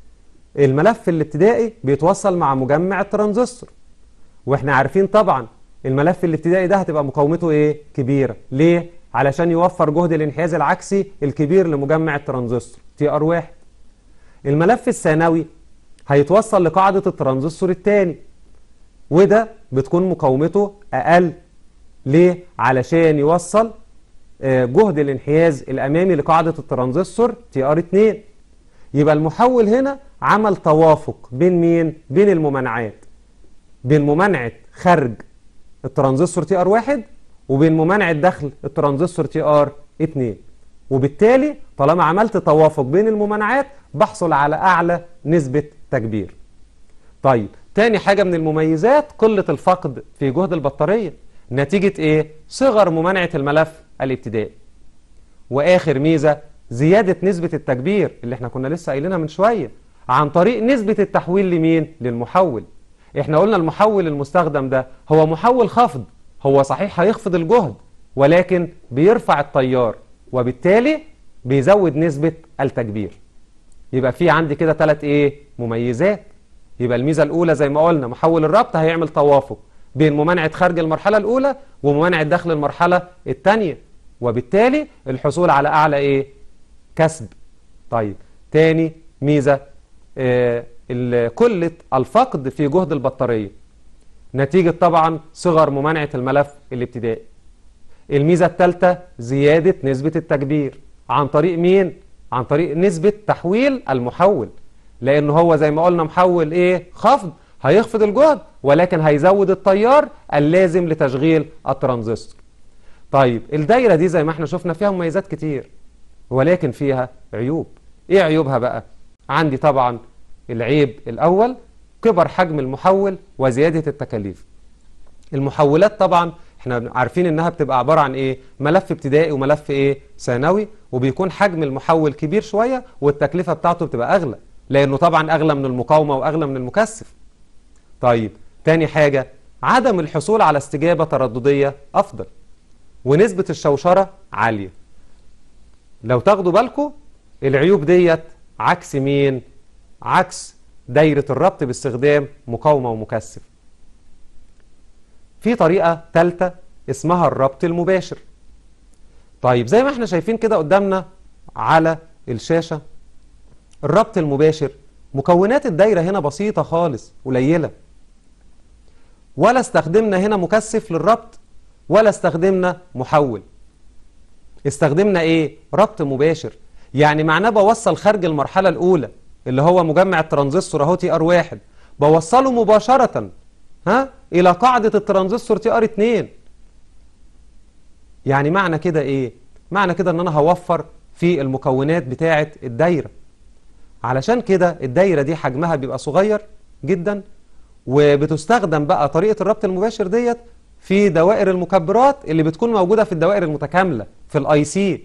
الملف الابتدائي بيتوصل مع مجمع الترانزستور واحنا عارفين طبعا الملف الابتدائي ده هتبقى مقاومته ايه كبيرة ليه علشان يوفر جهد الانحياز العكسي الكبير لمجمع الترانزستور تي ار واحد الملف الثانوي هيتوصل لقاعدة الترانزستور الثاني وده بتكون مقاومته أقل ليه؟ علشان يوصل جهد الانحياز الأمامي لقاعدة الترانزستور تي ار 2 يبقى المحول هنا عمل توافق بين مين؟ بين الممانعات بين ممانعة خرج الترانزستور تي ار 1 وبين ممانعة دخل الترانزستور تي ار 2 وبالتالي طالما عملت توافق بين الممانعات بحصل على أعلى نسبة تكبير طيب تاني حاجة من المميزات قلة الفقد في جهد البطارية نتيجة ايه؟ صغر ممانعة الملف الابتدائي واخر ميزة زيادة نسبة التكبير اللي احنا كنا لسه قايلينها من شوية عن طريق نسبة التحويل لمين؟ للمحول احنا قلنا المحول المستخدم ده هو محول خفض هو صحيح هيخفض الجهد ولكن بيرفع التيار وبالتالي بيزود نسبة التكبير يبقى في عندي كده ثلاث ايه مميزات يبقى الميزة الأولى زي ما قلنا محول الربط هيعمل توافق بين ممانعة خرج المرحلة الأولى وممانعة دخل المرحلة الثانية وبالتالي الحصول على أعلى إيه؟ كسب طيب تاني ميزة آه قلة الفقد في جهد البطارية نتيجة طبعا صغر ممانعة الملف الابتدائي الميزة الثالثة زيادة نسبة التكبير عن طريق مين؟ عن طريق نسبة تحويل المحول لأن هو زي ما قلنا محول إيه؟ خفض هيخفض الجهد ولكن هيزود التيار اللازم لتشغيل الترانزستور طيب الدايرة دي زي ما احنا شفنا فيها مميزات كتير ولكن فيها عيوب ايه عيوبها بقى عندي طبعا العيب الاول كبر حجم المحول وزيادة التكاليف المحولات طبعا احنا عارفين انها بتبقى عبارة عن ايه ملف ابتدائي وملف ايه ثانوي وبيكون حجم المحول كبير شوية والتكلفة بتاعته بتبقى اغلى لانه طبعا اغلى من المقاومة واغلى من المكثف طيب تاني حاجة عدم الحصول على استجابة ترددية أفضل ونسبة الشوشرة عالية لو تاخدوا بالكم العيوب ديت عكس مين؟ عكس دايرة الربط باستخدام مقاومة ومكثف في طريقة ثالثة اسمها الربط المباشر طيب زي ما احنا شايفين كده قدامنا على الشاشة الربط المباشر مكونات الدايرة هنا بسيطة خالص قليلة ولا استخدمنا هنا مكثف للربط ولا استخدمنا محول استخدمنا ايه ربط مباشر يعني معناه بوصل خارج المرحلة الأولى اللي هو مجمع الترانزستور اهو تي ار واحد بوصله مباشرة ها الى قاعدة الترانزستور تي ار 2 يعني معنى كده ايه معنى كده ان انا هوفر في المكونات بتاعة الدايرة علشان كده الدايرة دي حجمها بيبقى صغير جدا وبتستخدم بقى طريقة الربط المباشر ديت في دوائر المكبرات اللي بتكون موجودة في الدوائر المتكاملة في الاي سي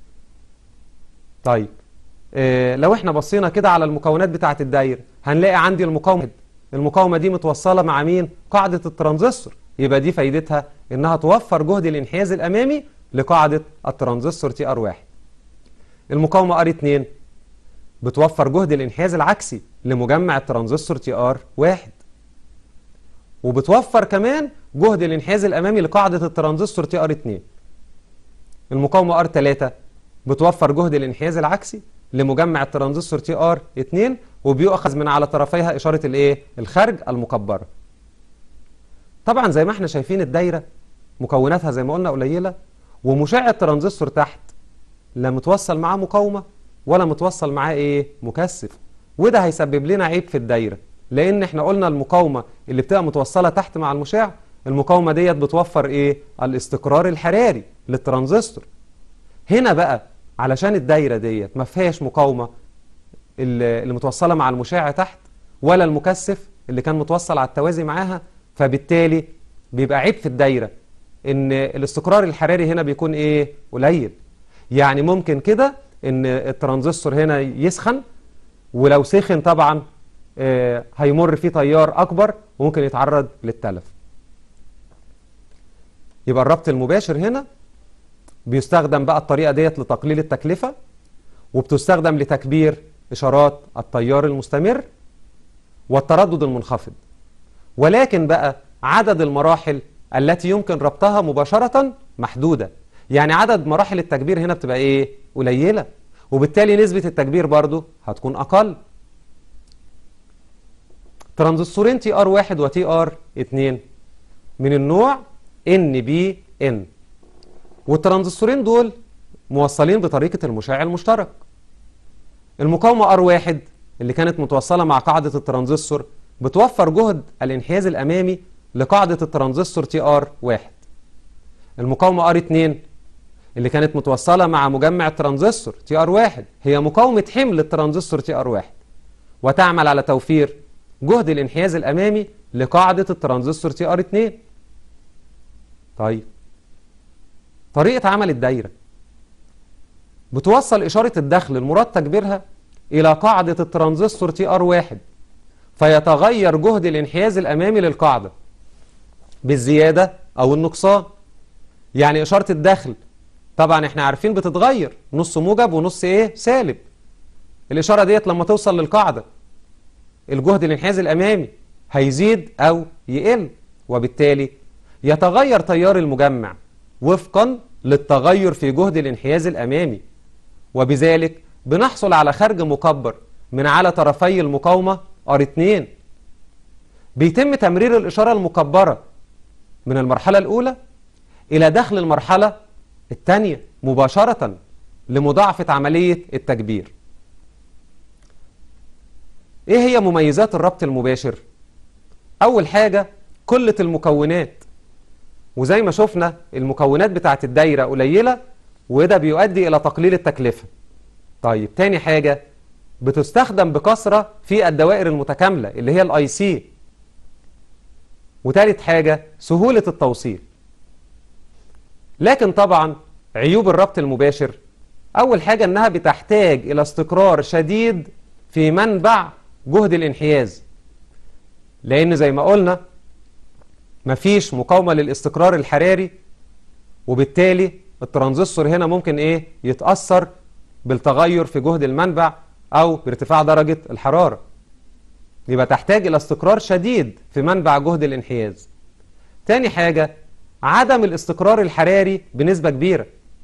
طيب إيه لو احنا بصينا كده على المكونات بتاعة الدايرة هنلاقي عندي المقاومة المقاومة دي متوصلة مع مين؟ قاعدة الترانزستور يبقى دي فايدتها انها توفر جهد الانحياز الامامي لقاعدة الترانزستور تي ار 1 المقاومة ار 2 بتوفر جهد الانحياز العكسي لمجمع الترانزستور تي ار 1 وبتوفر كمان جهد الانحياز الامامي لقاعدة الترانزستور تي ار 2 المقاومة ار 3 بتوفر جهد الانحياز العكسي لمجمع الترانزستور تي ار 2 وبيؤخذ من على طرفيها اشارة الايه الخارج المكبرة طبعا زي ما احنا شايفين الدايرة مكوناتها زي ما قلنا قليلة ومشع الترانزستور تحت لا متوصل معاه مقاومة ولا متوصل معاه ايه مكثف وده هيسبب لنا عيب في الدايرة لان احنا قلنا المقاومة اللي بتبقى متوصلة تحت مع المشع المقاومة ديت بتوفر ايه الاستقرار الحراري للترانزستور هنا بقى علشان الدايرة ديت ما فيهاش مقاومة اللي متوصلة مع المشع تحت ولا المكثف اللي كان متوصل على التوازي معاها فبالتالي بيبقى عيب في الدايرة ان الاستقرار الحراري هنا بيكون ايه قليل يعني ممكن كده ان الترانزستور هنا يسخن ولو سخن طبعا آه هيمر فيه تيار اكبر وممكن يتعرض للتلف يبقى الربط المباشر هنا بيستخدم بقى الطريقة ديت لتقليل التكلفة وبتستخدم لتكبير إشارات التيار المستمر والتردد المنخفض ولكن بقى عدد المراحل التي يمكن ربطها مباشرة محدودة يعني عدد مراحل التكبير هنا بتبقى ايه قليلة وبالتالي نسبة التكبير برضو هتكون أقل ترانزستورين تي ار واحد وتي ار اتنين من النوع ان بي ان والترانزستورين دول موصلين بطريقة المشع المشترك المقاومة ار واحد اللي كانت متوصلة مع قاعدة الترانزستور بتوفر جهد الانحياز الأمامي لقاعدة الترانزستور تي ار واحد المقاومة ار 2 اللي كانت متوصلة مع مجمع الترانزستور تي ار واحد هي مقاومة حمل الترانزستور تي ار واحد وتعمل على توفير جهد الانحياز الأمامي لقاعدة الترانزستور تي ار 2 طيب طريقة عمل الدايرة بتوصل إشارة الدخل المراد تكبيرها إلى قاعدة الترانزستور تي ار واحد فيتغير جهد الانحياز الأمامي للقاعدة بالزيادة أو النقصان يعني إشارة الدخل طبعا احنا عارفين بتتغير نص موجب ونص ايه سالب الإشارة ديت لما توصل للقاعدة الجهد الانحياز الأمامي هيزيد أو يقل وبالتالي يتغير تيار المجمع وفقا للتغير في جهد الانحياز الأمامي وبذلك بنحصل على خرج مكبر من على طرفي المقاومة R2 بيتم تمرير الإشارة المكبرة من المرحلة الأولى إلى دخل المرحلة الثانية مباشرة لمضاعفة عملية التكبير إيه هي مميزات الربط المباشر؟ أول حاجة قلة المكونات وزي ما شفنا المكونات بتاعت الدايرة قليلة وده بيؤدي إلى تقليل التكلفة طيب تاني حاجة بتستخدم بكثرة في الدوائر المتكاملة اللي هي الاي سي وتالت حاجة سهولة التوصيل لكن طبعا عيوب الربط المباشر أول حاجة أنها بتحتاج إلى استقرار شديد في منبع جهد الانحياز لأن زي ما قلنا مفيش مقاومة للاستقرار الحراري وبالتالي الترانزستور هنا ممكن إيه يتأثر بالتغير في جهد المنبع أو بارتفاع درجة الحرارة يبقى تحتاج إلى استقرار شديد في منبع جهد الانحياز تاني حاجة عدم الاستقرار الحراري بنسبة كبيرة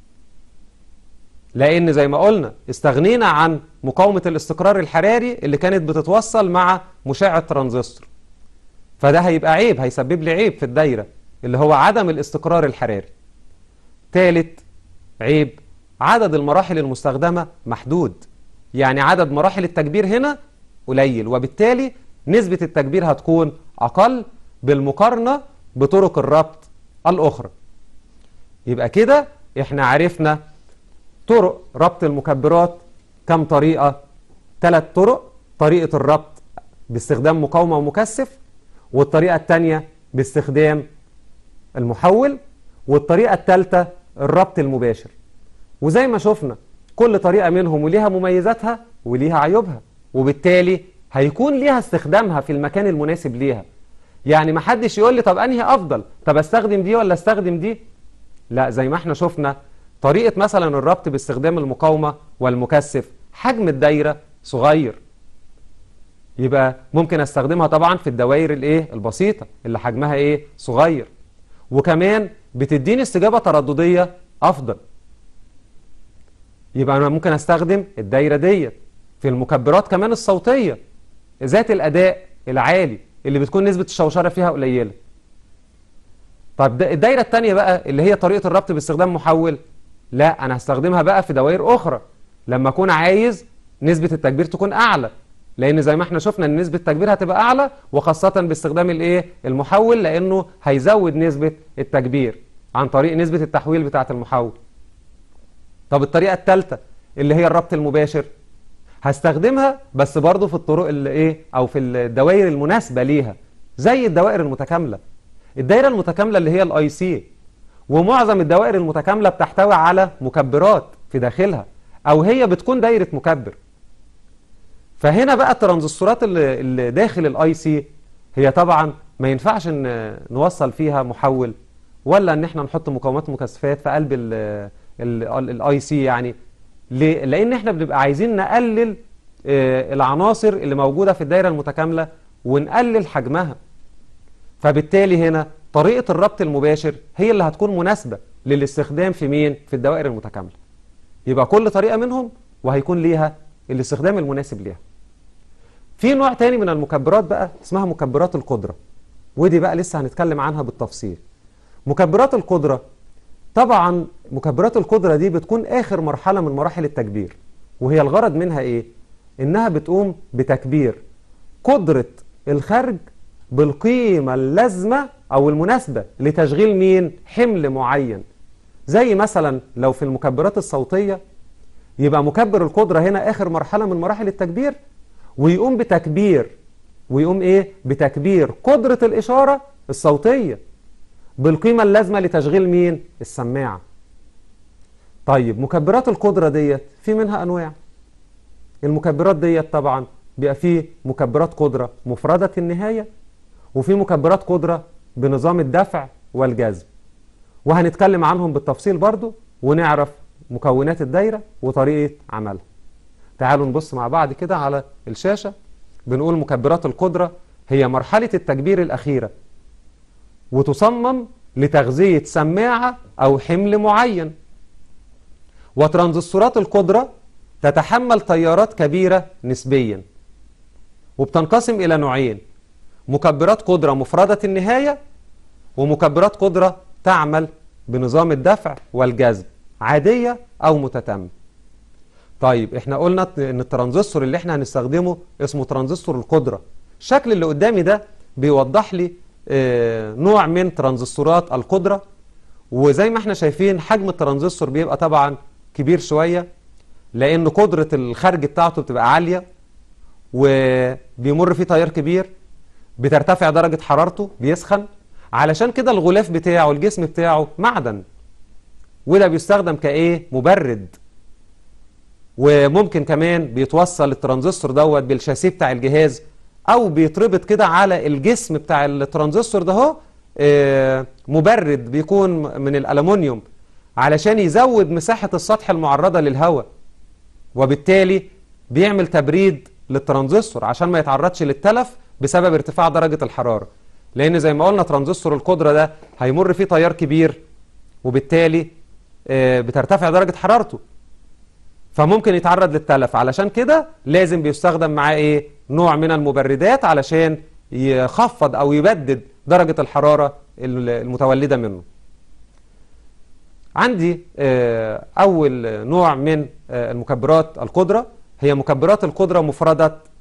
لأن زي ما قلنا استغنينا عن مقاومة الاستقرار الحراري اللي كانت بتتوصل مع مشع الترانزستور فده هيبقى عيب هيسبب لي عيب في الدايرة اللي هو عدم الاستقرار الحراري ثالث عيب عدد المراحل المستخدمة محدود يعني عدد مراحل التكبير هنا قليل وبالتالي نسبة التكبير هتكون أقل بالمقارنة بطرق الربط الأخرى يبقى كده احنا عرفنا طرق ربط المكبرات كم طريقة ثلاث طرق طريقة الربط باستخدام مقاومة ومكثف والطريقة الثانية باستخدام المحول والطريقة الثالثة الربط المباشر وزي ما شفنا كل طريقة منهم وليها مميزاتها وليها عيوبها وبالتالي هيكون ليها استخدامها في المكان المناسب ليها يعني ما حدش يقول لي طب انهي افضل طب استخدم دي ولا استخدم دي لا زي ما احنا شفنا طريقة مثلا الربط باستخدام المقاومة والمكثف حجم الدايرة صغير يبقى ممكن استخدمها طبعا في الدوائر الايه البسيطة اللي حجمها ايه صغير وكمان بتديني استجابة ترددية افضل يبقى انا ممكن استخدم الدايرة ديت في المكبرات كمان الصوتية ذات الاداء العالي اللي بتكون نسبة الشوشرة فيها قليلة طب الدايرة التانية بقى اللي هي طريقة الربط باستخدام محول لا انا هستخدمها بقى في دوائر اخرى لما اكون عايز نسبة التكبير تكون اعلى لان زي ما احنا شفنا ان نسبة التكبير هتبقى اعلى وخاصة باستخدام الايه المحول لانه هيزود نسبة التكبير عن طريق نسبة التحويل بتاعة المحول طب الطريقة الثالثة اللي هي الربط المباشر هستخدمها بس برضه في الطرق اللي ايه او في الدوائر المناسبة ليها زي الدوائر المتكاملة الدائرة المتكاملة اللي هي الاي سي ومعظم الدوائر المتكاملة بتحتوي على مكبرات في داخلها او هي بتكون دايرة مكبر فهنا بقى الترانزستورات اللي, اللي داخل الاي سي هي طبعا ما ينفعش ان نوصل فيها محول ولا ان احنا نحط مقاومات مكثفات في قلب الاي سي يعني ليه؟ لان احنا بنبقى عايزين نقلل العناصر اللي موجودة في الدايرة المتكاملة ونقلل حجمها فبالتالي هنا طريقة الربط المباشر هي اللي هتكون مناسبة للاستخدام في مين؟ في الدوائر المتكاملة يبقى كل طريقة منهم وهيكون ليها الاستخدام المناسب ليها في نوع تاني من المكبرات بقى اسمها مكبرات القدرة ودي بقى لسه هنتكلم عنها بالتفصيل مكبرات القدرة طبعا مكبرات القدرة دي بتكون آخر مرحلة من مراحل التكبير وهي الغرض منها إيه؟ إنها بتقوم بتكبير قدرة الخرج بالقيمة اللازمة أو المناسبة لتشغيل مين؟ حمل معين زي مثلا لو في المكبرات الصوتية يبقى مكبر القدرة هنا آخر مرحلة من مراحل التكبير ويقوم بتكبير ويقوم إيه؟ بتكبير قدرة الإشارة الصوتية بالقيمة اللازمة لتشغيل مين؟ السماعة طيب مكبرات القدرة ديت في منها أنواع المكبرات ديت طبعا بيبقى فيه مكبرات قدرة مفردة النهاية وفي مكبرات قدرة بنظام الدفع والجذب وهنتكلم عنهم بالتفصيل برضو ونعرف مكونات الدايرة وطريقة عملها تعالوا نبص مع بعض كده على الشاشة بنقول مكبرات القدرة هي مرحلة التكبير الأخيرة وتصمم لتغذية سماعة أو حمل معين وترانزستورات القدرة تتحمل تيارات كبيرة نسبيا وبتنقسم إلى نوعين مكبرات قدرة مفردة النهاية ومكبرات قدرة تعمل بنظام الدفع والجذب عادية أو متتمة طيب احنا قلنا ان الترانزستور اللي احنا هنستخدمه اسمه ترانزستور القدرة الشكل اللي قدامي ده بيوضح لي اه نوع من ترانزستورات القدرة وزي ما احنا شايفين حجم الترانزستور بيبقى طبعا كبير شوية لان قدرة الخرج بتاعته بتبقى عالية وبيمر فيه تيار كبير بترتفع درجة حرارته بيسخن علشان كده الغلاف بتاعه الجسم بتاعه معدن وده بيستخدم كايه مبرد وممكن كمان بيتوصل الترانزستور دوت بالشاسيه بتاع الجهاز او بيتربط كده على الجسم بتاع الترانزستور ده اهو مبرد بيكون من الالومنيوم علشان يزود مساحة السطح المعرضة للهواء وبالتالي بيعمل تبريد للترانزستور عشان ما يتعرضش للتلف بسبب ارتفاع درجة الحرارة لان زي ما قلنا ترانزستور القدرة ده هيمر فيه تيار كبير وبالتالي بترتفع درجة حرارته فممكن يتعرض للتلف علشان كده لازم بيستخدم معاه ايه نوع من المبردات علشان يخفض او يبدد درجة الحرارة المتولدة منه عندي اول نوع من المكبرات القدرة هي مكبرات القدرة مفردة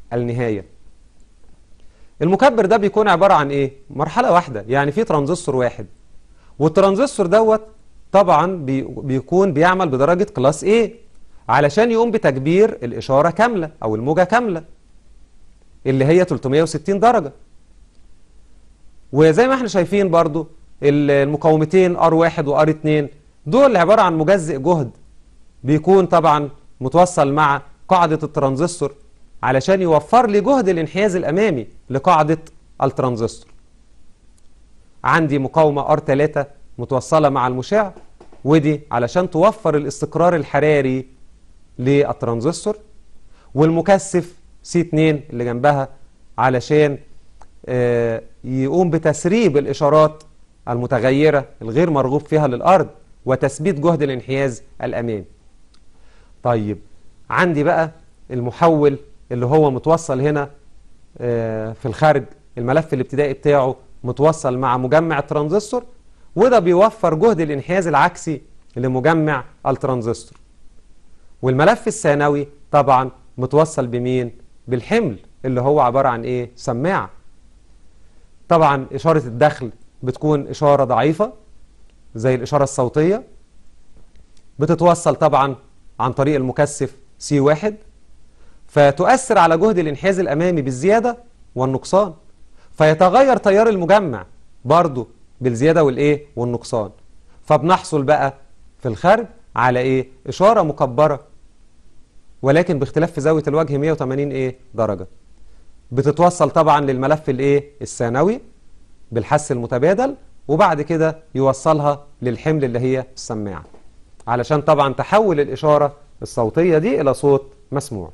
النهاية المكبر ده بيكون عبارة عن ايه مرحلة واحدة يعني في ترانزستور واحد والترانزستور دوت طبعا بي بيكون بيعمل بدرجة كلاس A علشان يقوم بتكبير الإشارة كاملة أو الموجة كاملة اللي هي 360 درجة وزي ما احنا شايفين برضو المقاومتين R1 و R2 دول عبارة عن مجزئ جهد بيكون طبعا متوصل مع قاعدة الترانزستور علشان يوفر لي جهد الانحياز الأمامي لقاعدة الترانزستور عندي مقاومة R3 متوصلة مع المشع ودي علشان توفر الاستقرار الحراري للترانزستور والمكثف C2 اللي جنبها علشان يقوم بتسريب الإشارات المتغيرة الغير مرغوب فيها للأرض وتثبيت جهد الانحياز الأمامي طيب عندي بقى المحول اللي هو متوصل هنا في الخارج الملف الابتدائي بتاعه متوصل مع مجمع الترانزستور وده بيوفر جهد الانحياز العكسي لمجمع الترانزستور والملف الثانوي طبعا متوصل بمين بالحمل اللي هو عبارة عن ايه سماعة طبعا إشارة الدخل بتكون إشارة ضعيفة زي الإشارة الصوتية بتتوصل طبعا عن طريق المكثف C1 فتؤثر على جهد الانحياز الأمامي بالزيادة والنقصان فيتغير تيار المجمع برضو بالزيادة والإيه والنقصان فبنحصل بقى في الخارج على إيه إشارة مكبرة ولكن باختلاف في زاوية الوجه 180 إيه درجة بتتوصل طبعا للملف الإيه الثانوي بالحس المتبادل وبعد كده يوصلها للحمل اللي هي السماعة علشان طبعا تحول الإشارة الصوتية دي إلى صوت مسموع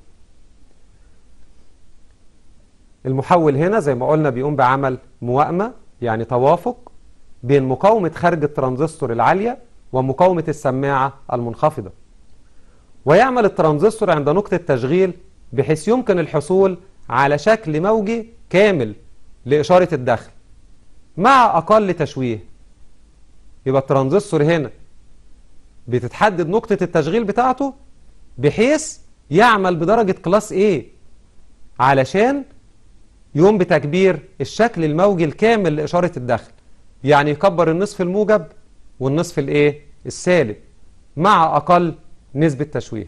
المحول هنا زي ما قلنا بيقوم بعمل موائمة يعني توافق بين مقاومة خارج الترانزستور العالية ومقاومة السماعة المنخفضة ويعمل الترانزستور عند نقطة تشغيل بحيث يمكن الحصول على شكل موجي كامل لإشارة الدخل مع أقل تشويه يبقى الترانزستور هنا بتتحدد نقطة التشغيل بتاعته بحيث يعمل بدرجة كلاس A علشان يقوم بتكبير الشكل الموجي الكامل لإشارة الدخل يعني يكبر النصف الموجب والنصف الايه السالب مع أقل نسبة تشويه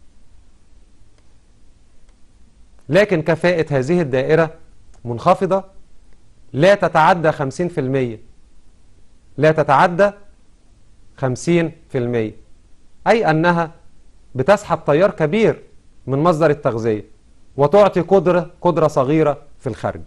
لكن كفاءة هذه الدائرة منخفضة لا تتعدى 50% لا تتعدى 50% أي أنها بتسحب تيار كبير من مصدر التغذية وتعطي قدرة قدرة صغيرة في الخارج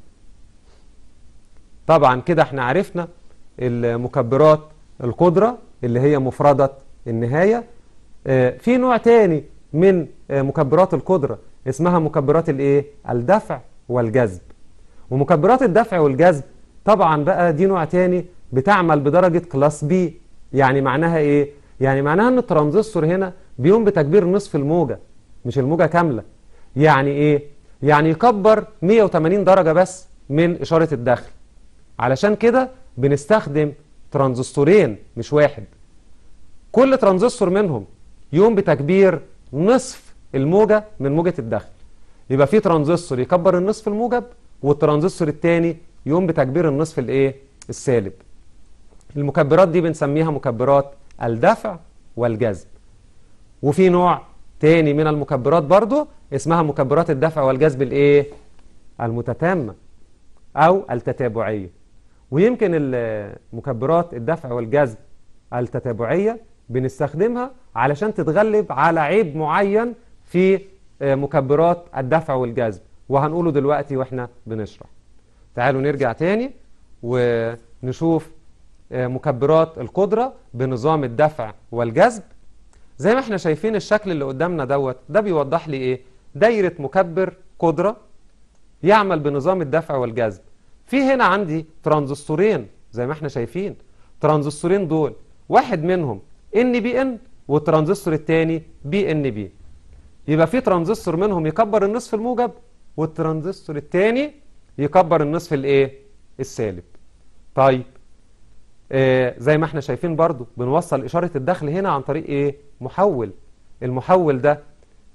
طبعا كده احنا عرفنا المكبرات القدرة اللي هي مفردة النهاية في نوع تاني من مكبرات القدرة اسمها مكبرات الايه الدفع والجذب ومكبرات الدفع والجذب طبعا بقى دي نوع تاني بتعمل بدرجة كلاس بي يعني معناها ايه يعني معناها ان الترانزستور هنا بيقوم بتكبير نصف الموجة مش الموجة كاملة يعني ايه يعني يكبر 180 درجة بس من إشارة الدخل علشان كده بنستخدم ترانزستورين مش واحد كل ترانزستور منهم يقوم بتكبير نصف الموجة من موجة الدخل يبقى في ترانزستور يكبر النصف الموجب والترانزستور الثاني يقوم بتكبير النصف الايه السالب المكبرات دي بنسميها مكبرات الدفع والجذب وفي نوع تاني من المكبرات برضو اسمها مكبرات الدفع والجذب الايه المتتامة او التتابعية ويمكن المكبرات الدفع والجذب التتابعية بنستخدمها علشان تتغلب على عيب معين في مكبرات الدفع والجذب وهنقوله دلوقتي واحنا بنشرح تعالوا نرجع تاني ونشوف مكبرات القدرة بنظام الدفع والجذب زي ما احنا شايفين الشكل اللي قدامنا دوت ده بيوضح لي ايه دايرة مكبر قدرة يعمل بنظام الدفع والجذب في هنا عندي ترانزستورين زي ما احنا شايفين ترانزستورين دول واحد منهم ان بي ان والترانزستور الثاني بي ان بي يبقى في ترانزستور منهم يكبر النصف الموجب والترانزستور الثاني يكبر النصف الايه السالب طيب آه زي ما احنا شايفين برضو بنوصل إشارة الدخل هنا عن طريق ايه محول المحول ده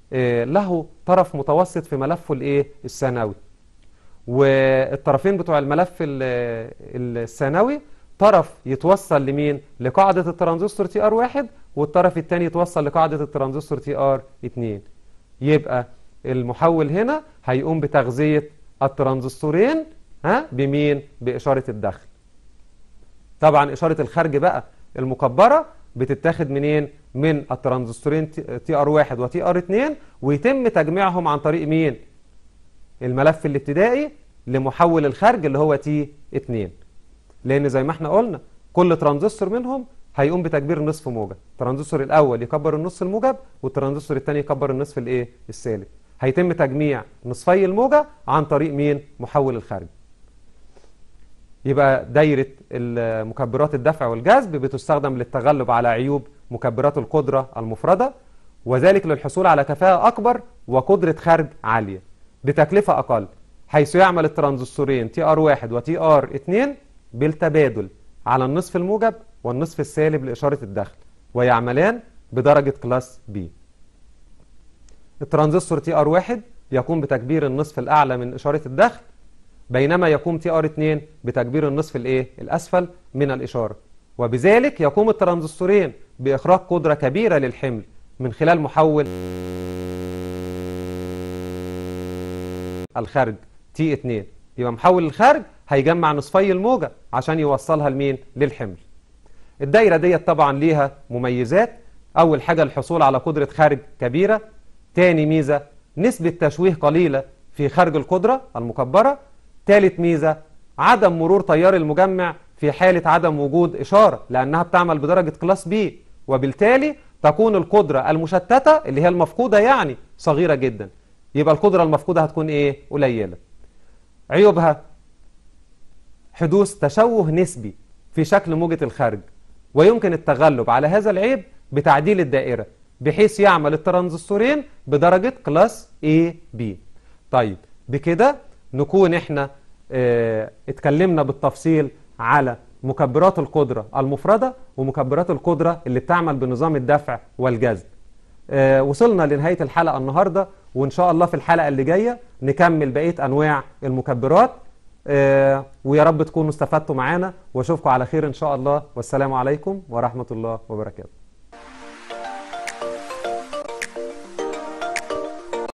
آه، له طرف متوسط في ملفه الايه الثانوي والطرفين بتوع الملف ال- الثانوي طرف يتوصل لمين لقاعدة الترانزستور تي ار واحد والطرف الثاني يتوصل لقاعدة الترانزستور تي ار اتنين يبقى المحول هنا هيقوم بتغذية الترانزستورين ها بمين بإشارة الدخل طبعا إشارة الخارج بقى المكبرة بتتاخد منين من الترانزستورين تي ار واحد وتي ار اتنين ويتم تجميعهم عن طريق مين الملف الابتدائي لمحول الخارج اللي هو تي 2 لان زي ما احنا قلنا كل ترانزستور منهم هيقوم بتكبير نصف موجب الترانزستور الاول يكبر النص الموجب والترانزستور الثاني يكبر النصف الايه السالب هيتم تجميع نصفي الموجة عن طريق مين محول الخارج يبقى دايرة مكبرات الدفع والجذب بتستخدم للتغلب على عيوب مكبرات القدرة المفردة وذلك للحصول على كفاءة أكبر وقدرة خارج عالية بتكلفة أقل حيث يعمل الترانزستورين تي ار 1 وتي ار 2 بالتبادل على النصف الموجب والنصف السالب لإشارة الدخل ويعملان بدرجة كلاس B الترانزستور تي ار 1 يقوم بتكبير النصف الأعلى من إشارة الدخل بينما يقوم تي ار 2 بتكبير النصف الايه الأسفل من الإشارة وبذلك يقوم الترانزستورين بإخراج قدرة كبيرة للحمل من خلال محول الخارج تي 2 يبقى محول الخارج هيجمع نصفي الموجة عشان يوصلها لمين للحمل الدايرة ديت طبعا ليها مميزات أول حاجة الحصول على قدرة خارج كبيرة تاني ميزة نسبة تشويه قليلة في خارج القدرة المكبرة تالت ميزة عدم مرور تيار المجمع في حالة عدم وجود إشارة لأنها بتعمل بدرجة كلاس بي وبالتالي تكون القدرة المشتتة اللي هي المفقودة يعني صغيرة جدا يبقى القدرة المفقودة هتكون إيه؟ قليلة عيوبها حدوث تشوه نسبي في شكل موجة الخارج ويمكن التغلب على هذا العيب بتعديل الدائرة بحيث يعمل الترانزستورين بدرجة كلاس A B طيب بكده نكون احنا اه اتكلمنا بالتفصيل على مكبرات القدرة المفردة ومكبرات القدرة اللي بتعمل بنظام الدفع والجذب اه وصلنا لنهاية الحلقة النهاردة وإن شاء الله في الحلقة اللي جاية نكمل بقية أنواع المكبرات اه ويا رب تكونوا استفدتوا معانا واشوفكم على خير إن شاء الله والسلام عليكم ورحمة الله وبركاته